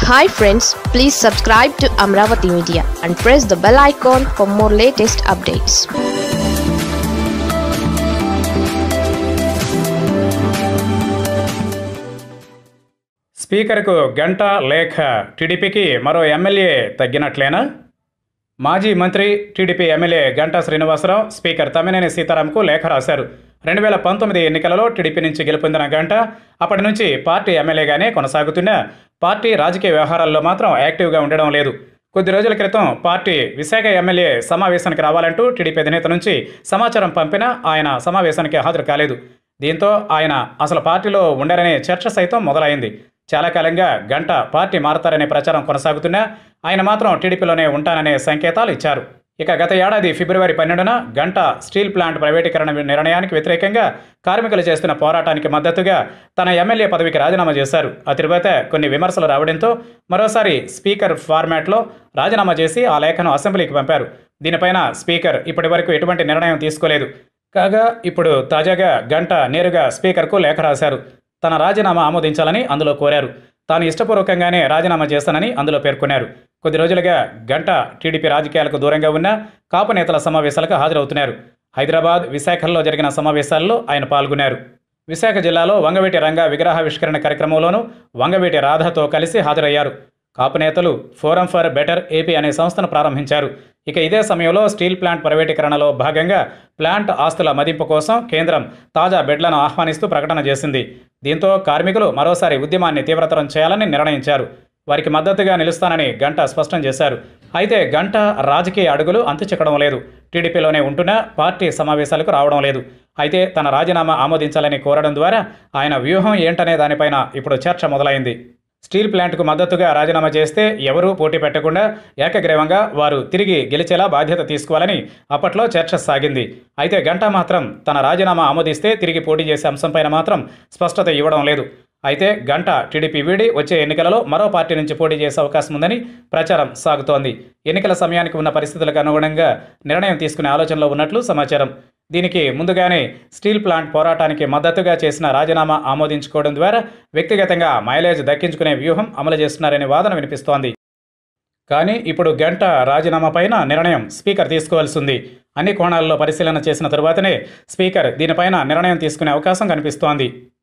hi friends please subscribe to Amaravati media and press the bell icon for more latest updates స్పీకర్కు గంట లేఖ టీడీపీకి మరో ఎమ్మెల్యే తగ్గినట్లేనా మాజీ మంత్రి TDP MLA Ganta Srinivasa Rao speaker Tammineni సీతారాంకు లేఖ రాశారు రెండు వేల పంతొమ్మిది ఎన్నికలలో టీడీపీ నుంచి గెలుపొందిన గంట అప్పటి నుంచి పార్టీ ఎమ్మెల్యేగానే కొనసాగుతున్న పార్టీ రాజకీయ వ్యవహారాల్లో మాత్రం యాక్టివ్గా ఉండడం లేదు కొద్ది రోజుల క్రితం పార్టీ విశాఖ ఎమ్మెల్యే సమావేశానికి రావాలంటూ టీడీపీ అధినేత నుంచి సమాచారం పంపినా ఆయన సమావేశానికి హాజరు కాలేదు దీంతో ఆయన అసలు పార్టీలో ఉండరనే చర్చ సైతం మొదలైంది చాలా కాలంగా గంట పార్టీ మారతారనే ప్రచారం కొనసాగుతున్నా ఆయన మాత్రం టీడీపీలోనే ఉంటాననే సంకేతాలు ఇచ్చారు ఇక గత ఏడాది ఫిబ్రవరి పన్నెండున గంట స్టీల్ ప్లాంట్ ప్రైవేటీకరణ నిర్ణయానికి వ్యతిరేకంగా కార్మికులు చేస్తున్న పోరాటానికి మద్దతుగా తన ఎమ్మెల్యే పదవికి రాజీనామా చేశారు ఆ తరువాత కొన్ని విమర్శలు రావడంతో మరోసారి స్పీకర్ ఫార్మాట్లో రాజీనామా చేసి ఆ లేఖను అసెంబ్లీకి పంపారు దీనిపైన స్పీకర్ ఇప్పటివరకు ఎటువంటి నిర్ణయం తీసుకోలేదు కాగా ఇప్పుడు తాజాగా గంట నేరుగా స్పీకర్కు లేఖ రాశారు తన రాజీనామా ఆమోదించాలని అందులో కోరారు తాను ఇష్టపూర్వకంగానే రాజీనామా చేస్తానని అందులో పేర్కొన్నారు కొద్ది రోజులుగా గంట టీడీపీ రాజకీయాలకు దూరంగా ఉన్న కాపు నేతల సమావేశాలకు హాజరవుతున్నారు హైదరాబాద్ విశాఖల్లో జరిగిన సమావేశాల్లో ఆయన పాల్గొన్నారు విశాఖ జిల్లాలో వంగవీటి రంగ విగ్రహావిష్కరణ కార్యక్రమంలోనూ వంగవీటి రాధతో కలిసి హాజరయ్యారు కాపు నేతలు ఫోరం ఫర్ బెటర్ ఏపీ అనే సంస్థను ప్రారంభించారు ఇక ఇదే సమయంలో స్టీల్ ప్లాంట్ ప్రైవేటీకరణలో భాగంగా ప్లాంట్ ఆస్తుల మదింపు కోసం కేంద్రం తాజా బెడ్లను ఆహ్వానిస్తూ ప్రకటన చేసింది దీంతో కార్మికులు మరోసారి ఉద్యమాన్ని తీవ్రతరం చేయాలని నిర్ణయించారు వారికి మద్దతుగా నిలుస్తానని గంట స్పష్టం చేశారు అయితే గంట రాజకీయ అడుగులు అంతుచిక్కడం లేదు టీడీపీలోనే ఉంటున్నా పార్టీ సమావేశాలకు రావడం లేదు అయితే తన రాజీనామా ఆమోదించాలని కోరడం ద్వారా ఆయన వ్యూహం ఏంటనే దానిపైన ఇప్పుడు చర్చ మొదలైంది స్టీల్ ప్లాంట్కు మద్దతుగా రాజీనామా చేస్తే ఎవరూ పోటీ పెట్టకుండా ఏకగ్రీవంగా వారు తిరిగి గెలిచేలా బాధ్యత తీసుకోవాలని అప్పట్లో చర్చ సాగింది అయితే గంటా మాత్రం తన రాజీనామా ఆమోదిస్తే తిరిగి పోటీ చేసే అంశంపైన మాత్రం స్పష్టత ఇవ్వడం లేదు అయితే గంట టీడీపీ వీడి వచ్చే ఎన్నికలలో మరో పార్టీ నుంచి పోటీ చేసే అవకాశం ఉందని ప్రచారం సాగుతోంది ఎన్నికల సమయానికి ఉన్న పరిస్థితులకు అనుగుణంగా నిర్ణయం తీసుకునే ఆలోచనలో ఉన్నట్లు సమాచారం దీనికి ముందుగానే స్టీల్ ప్లాంట్ పోరాటానికి మద్దతుగా చేసిన రాజీనామా ఆమోదించుకోవడం ద్వారా వ్యక్తిగతంగా మైలేజ్ దక్కించుకునే వ్యూహం అమలు చేస్తున్నారనే వాదన వినిపిస్తోంది కానీ ఇప్పుడు గంట రాజీనామా పైన నిర్ణయం స్పీకర్ తీసుకోవాల్సి ఉంది అన్ని కోణాల్లో పరిశీలన చేసిన తరువాతనే స్పీకర్ దీనిపైన నిర్ణయం తీసుకునే అవకాశం కనిపిస్తోంది